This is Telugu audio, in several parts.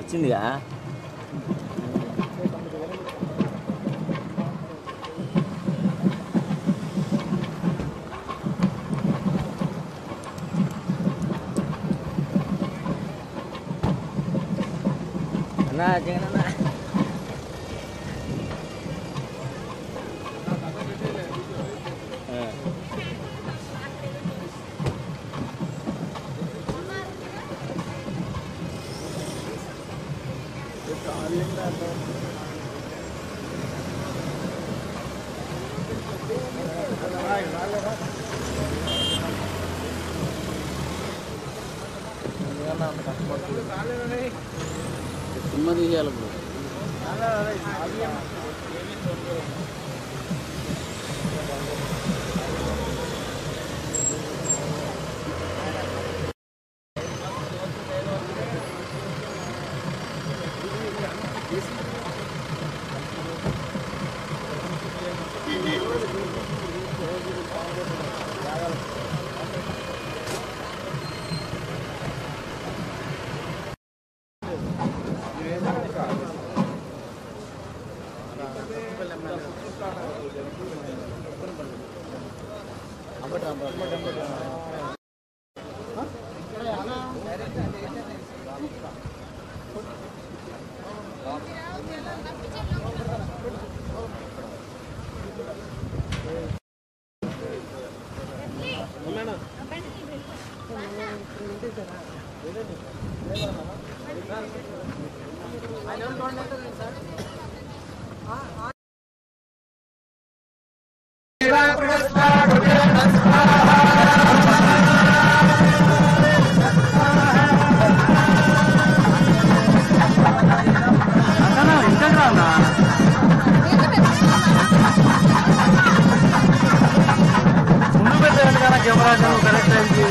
వచ్చిందిగా అన్నా జగన్ అన్నా ఆ. సినిమా తీయాలి ఇప్పుడు ముందు పెట్టాను కదా కెమెరా కరెక్ట్ టైంకి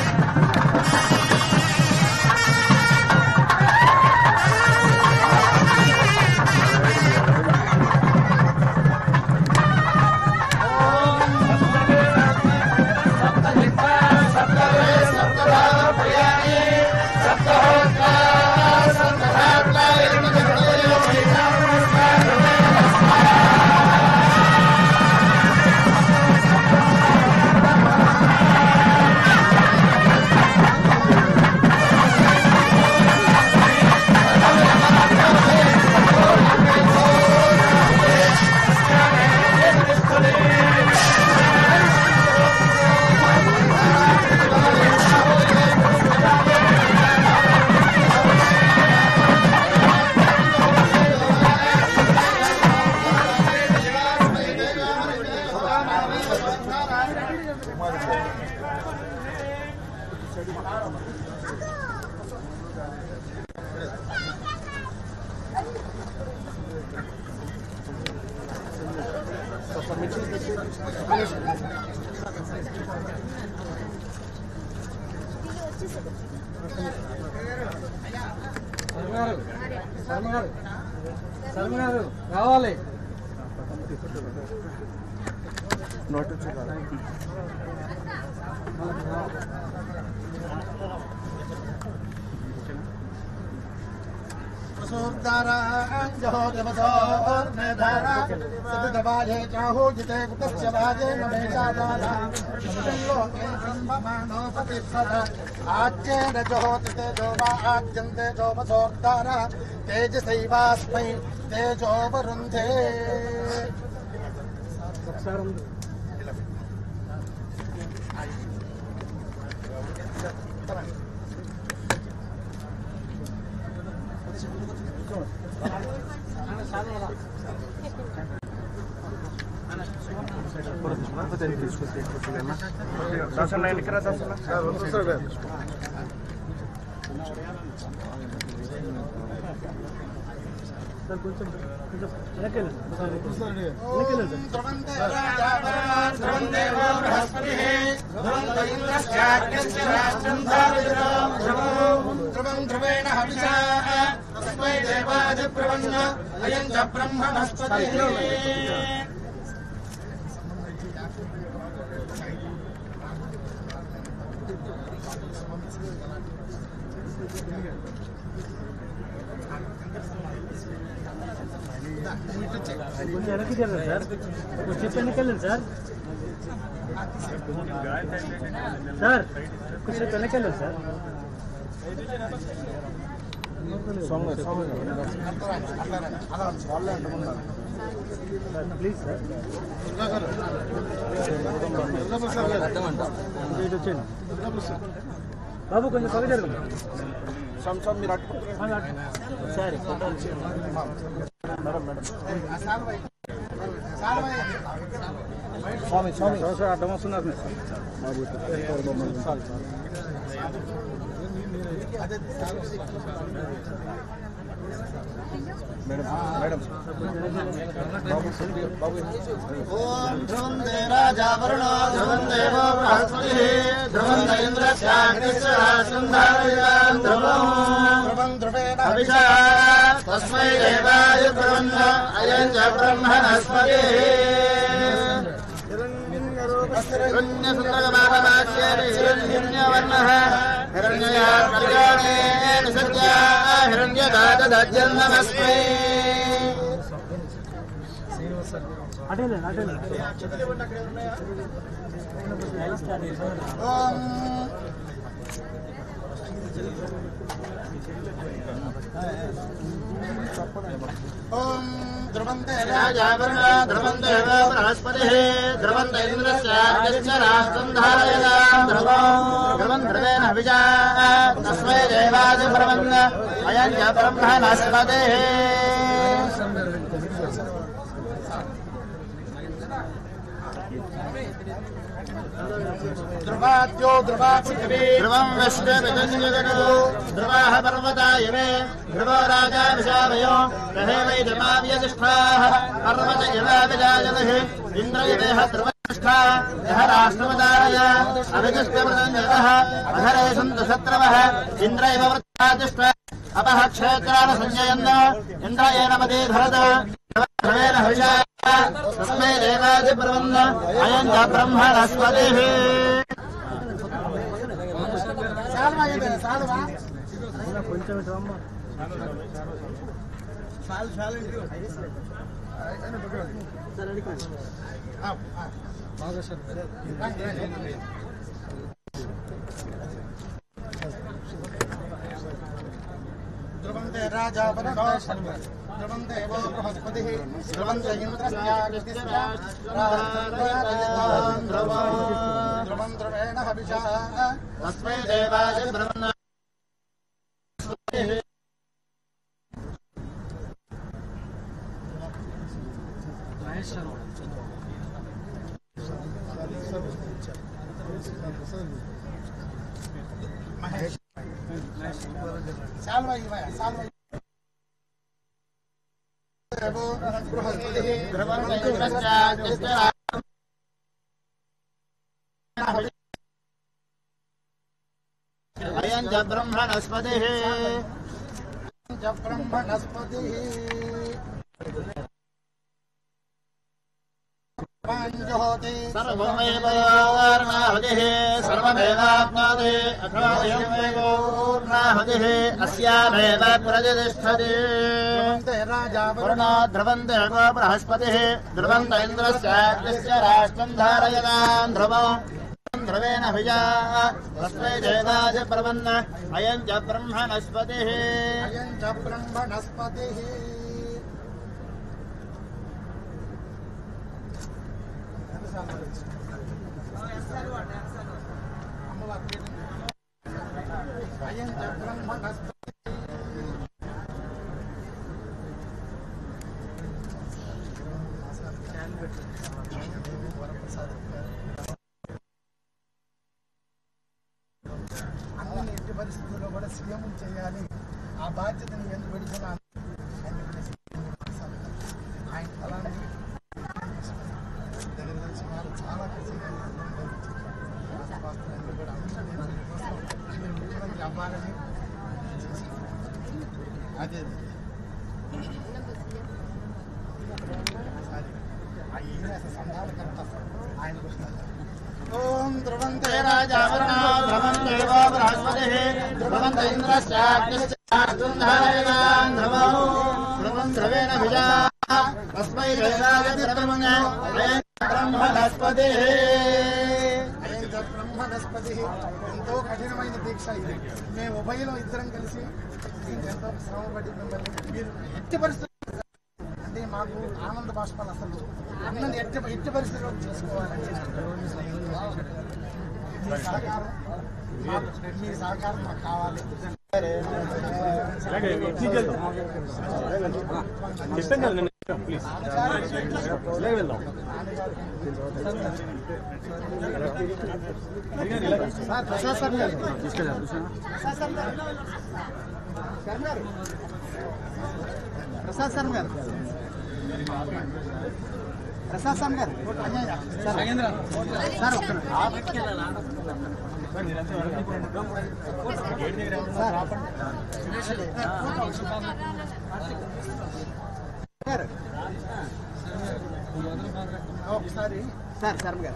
రావాలి తేజసైవాస్మై తేజోవరుంధే ధ్రువం ధ్రువేణ హవిషా తస్మై దేవాదిబ్రవన్న అయం చ బ్రహ్మణస్పతి కొంచెం వెనక్కి జరగదు సార్ కొంచెం వెనక్కి వెళ్ళండి సార్ సార్ కొంచెం వెనక్కి వెళ్ళండి సార్ సార్ ప్లీజ్ సార్ ఇటు వచ్చేయండి బాబు కొంచెం పక్క జరగండి సరే స్వామి స్వామి సార్ అడ్డం వస్తున్నారు ఓం ధ్రువం దే రాజా వరుణో ధ్రువం దేవో బృహస్పతిః ధ్రువం ద ఇంద్రస్యాగ్నిశ్చ రాష్ట్రం ధారయాం ధ్రువం ధ్రువం ధ్రువేణ హవిషా తస్మై దేవాయ బ్రహ్మ అయం చ బ్రహ్మణస్పతిః हिरण्यवर्णः हिरण्ययात्मजानेन सत्या हिरण्यदातदज्जन्मस्मै అటేలే అటేలే ఓం ఓం ధ్రువంతే రాజావరణ ధ్రువంతే బృహస్పతిः ధ్రువంత ఇంద్రస్యాగ్నిశ్చ రాష్ట్రం ధారయతాం ధ్రువం ధ్రువం ధ్రువేణ హవిజా తస్మై దేవాది బ్రహ్మన్న అయం చ బ్రహ్మణస్పతిः ధ్రువాద్యో ధ్రువా పృథివీ ధ్రువం విశ్వవిజన్యగణో ధ్రువాः పర్వతా ఇమే ధ్రువో రాజా విశావయో గ్రహే వై ధర్మావ్యతిష్ఠాः పర్వత ఇవ విజాయతః ఇంద్ర ఇవేహ ధ్రువనిష్ఠా యः రాష్ట్రమదారయ అవిజిష్టమృతంజతः అధరే సन्तు శత్రవः ఇంద్ర ఇవ వృత్తాతిష్ఠ అపహ క్షేత్రాన్ సంజయన్న ఇంద్ర ఏనమదే ధరత ధ్రువేణ హవిషా తస్మై దేవాది బ్రహ్మన్న అయం చ బ్రహ్మణస్పతిః కొంచెం ఇటు అమ్మ ధ్రువంతే రాజా వరుణో ధ్రువం దేవో బృహస్పతిः ధ్రువంత ఇంద్రస్యాగ్నిశ్చ ధ్రువం ధ్రువం ధ్రువేణ హవిషా తస్మై దేవాయ బ్రహ్మ మహేష్ సాల్వ ఇవ్వయ సాల్వ దేవో బృహస్పతిः ధ్రువం ఇంద్రస్యాగ్నిశ్చ అయం చ బ్రహ్మణస్పతిः చ బ్రహ్మణస్పతిः పంచోతి సర్వమేవార్ణాహుతిः సర్వమేవాప్నోతి అథోయమేవోర్ణాహుతిः అస్యామేవ ప్రతిష్టతి వరుణో ధ్రువంతే గో బృహస్పతిः ధ్రువంత ఇంద్రస్యాగ్నిశ్చ రాష్ట్రం ధారయతాం ధ్రువం ధ్రువేణ భిజా తస్మై దేవాయ ప్రవన్న అయం చ బ్రహ్మణస్పతిः అయం చ బ్రహ్మణస్పతిः అయం చ బ్రహ్మణస్పతిः అన్ని ఎట్టి పరిస్థితుల్లో కూడా సీఎం చేయాలి ఆ బాధ్యతను ఎందుకు పెడుతున్నాను ఆయన అలాంటి దగ్గర నుంచి సుమారు చాలా కృషిగా వాస్తవాన్ని కూడా అందరూ ముఖ్యమంత్రి అవ్వాలని అదే ఓం ధ్రువంతే రాజావరణ ధ్రువం దేవో బృహస్పతిः ధ్రువంత ఇంద్రస్యాగ్నిశ్చ ధ్రువం ధ్రువం ధ్రువేణ విజా తస్మై వేదాయ బ్రహ్మణ్య బ్రహ్మణస్పతి బ్రహ్మణస్పతి ఎంతో కఠినమైన దీక్ష ఇది మేము ఉభయలో ఇద్దరం కలిసి దీనికి ఎంతో శ్రమపడి మిమ్మల్ని మీరు ఎట్టి పరిస్థితులు అంటే మాకు ఆనంద బాష్పాలు అసలు అన్నది ఎట్టి ఎట్టి పరిస్థితుల్లో చేసుకోవాలని మీ సహకారం మాకు- మీ సహకారం మాకు కావాలి చెప్పాను కదా నిన్న ప్లీజ్ ఇలాగే వెళ్దాం సార్ ప్రసాద్ సార్ గారు ప్రసాద్ సార్ గారు శర్మ గారు ప్రసాద్ శర్మ గారు ప్రసాద్ శర్మ గారు సార్ నాగేంద్ర సార్ ఒక్క సార్ గారు ఒకసారి సార్ శర్మ గారు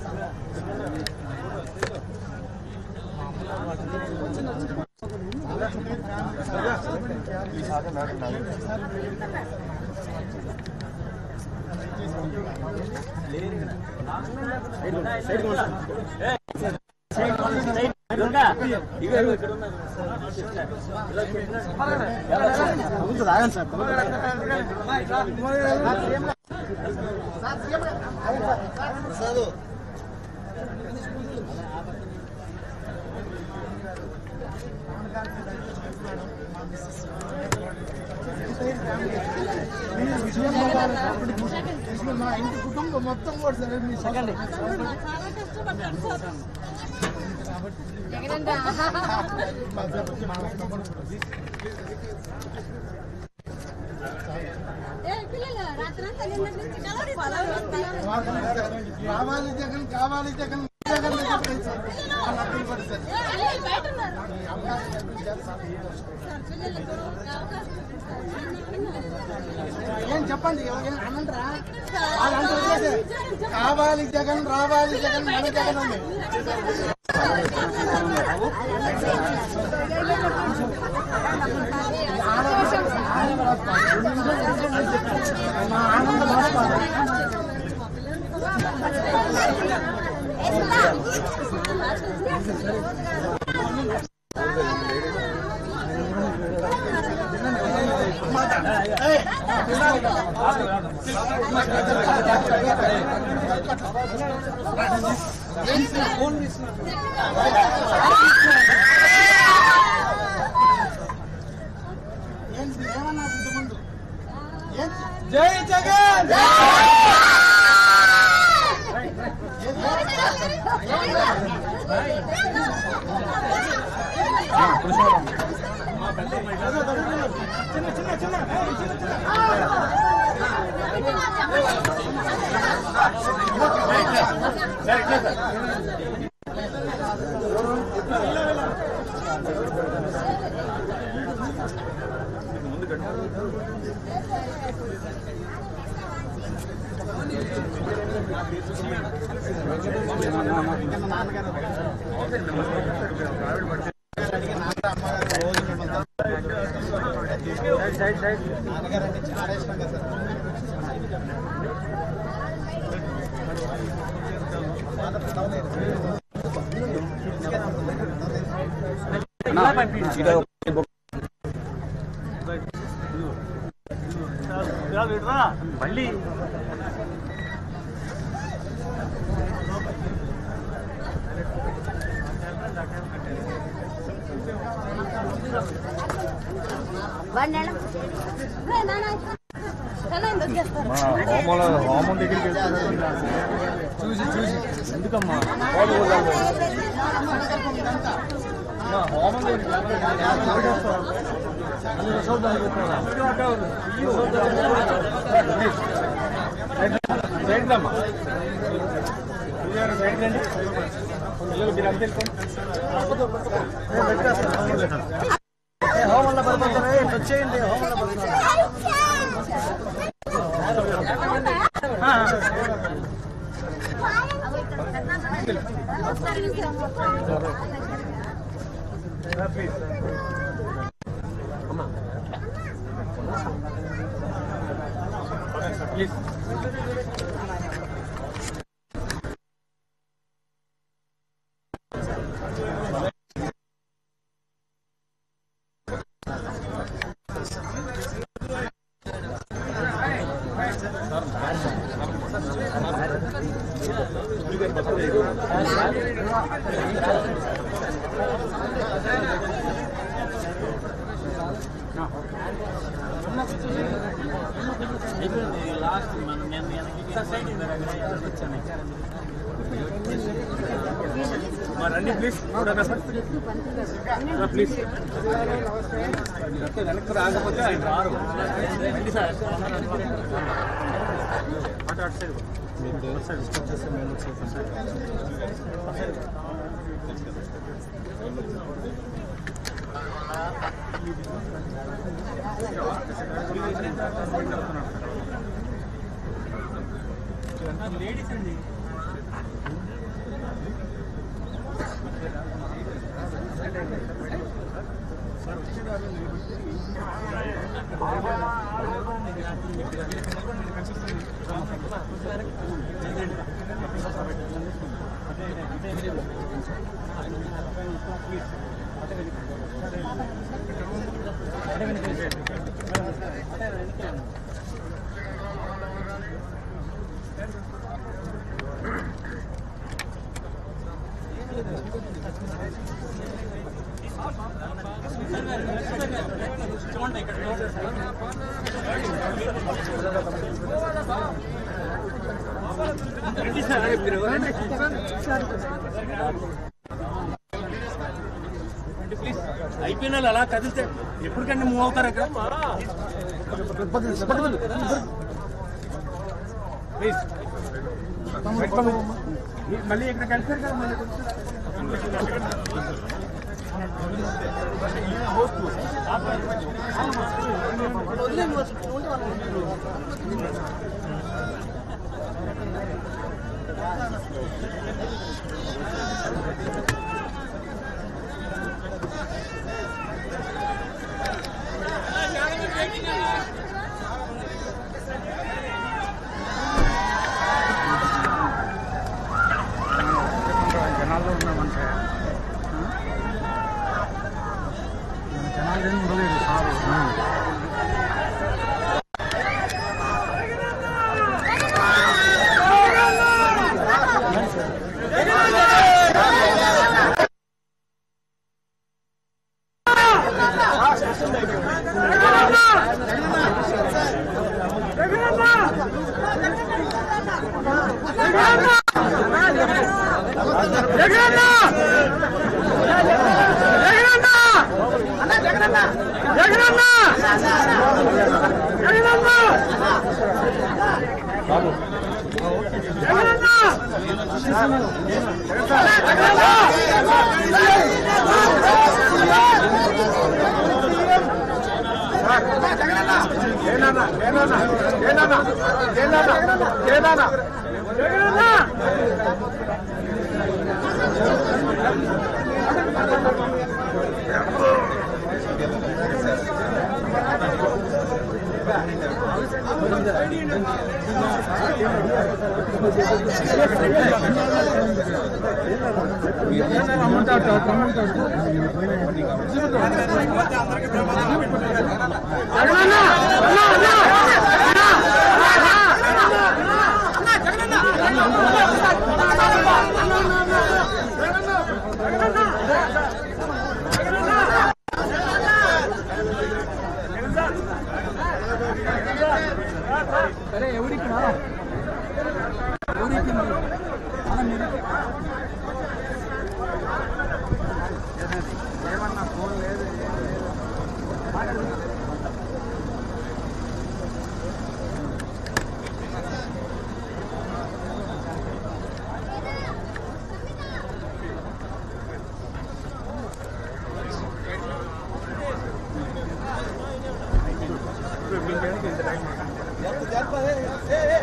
ఆగండి సార్ ప్రసాదు మా ఇంటి కుటుంబం మొత్తం కూడా సరే మీ సెకండ్ కావాలి జగన్ కావాలి జగన్ జగన్ అని చెప్పేసి సార్. వాళ్ళు అర్థం పడి సార్. ఈ అవకాశం కల్పించారు సార్. ఏం చెప్పండి ఏం అనంటరా వాళ్ళు అంటారు చేసే. కావాలి జగన్ రావాలి జగన్ మన జగన్ ఉంది మా ఆనంద బాష్పాలు. ఏంటి ఏమన్నారు ఇంతకుముందు ఏంటి జై జగన్ నాన్నగారంటే చాలా ఇష్టం కదా సార్ మళ్ళీ హోమంలో హోమం దగ్గరికి వెళ్తారు చూసి చూసి ఎందుకమ్మా అమ్మా, హోమం దగ్గరికి సైడ్ అమ్మా సైడ్ రండి పిల్లలు మీరు అంతే హోమంలో పడిపోతారా వచ్చేయండి హోమంలో ప్లీజ్ లాస్ట్ మనం నేను వెనక్కి వచ్చాను రండి ప్లీజ్ ప్లీజ్ వెనక్కి రాకపోతే ఆయన రారు రండి సార్ అటు అటు సైడ్ మీరు ఒకసారి డిస్టర్బ్ చేస్తే మేము వచ్చేసాం లేడీస్ అండి రండి సార్ మీరు రండి ప్లీజ్ అయిపోయిన వాళ్ళు అలా కదిలితే ఎప్పటికంటే మూవ్ అవుతారు అక్కడ ప్లీజ్ మళ్ళీ ఇక్కడ కలిసారు కదా మళ్ళీ జనాల్లో ఉన్నామంటే జనాలు ఏమి ఉండలేదు సారు జరపదే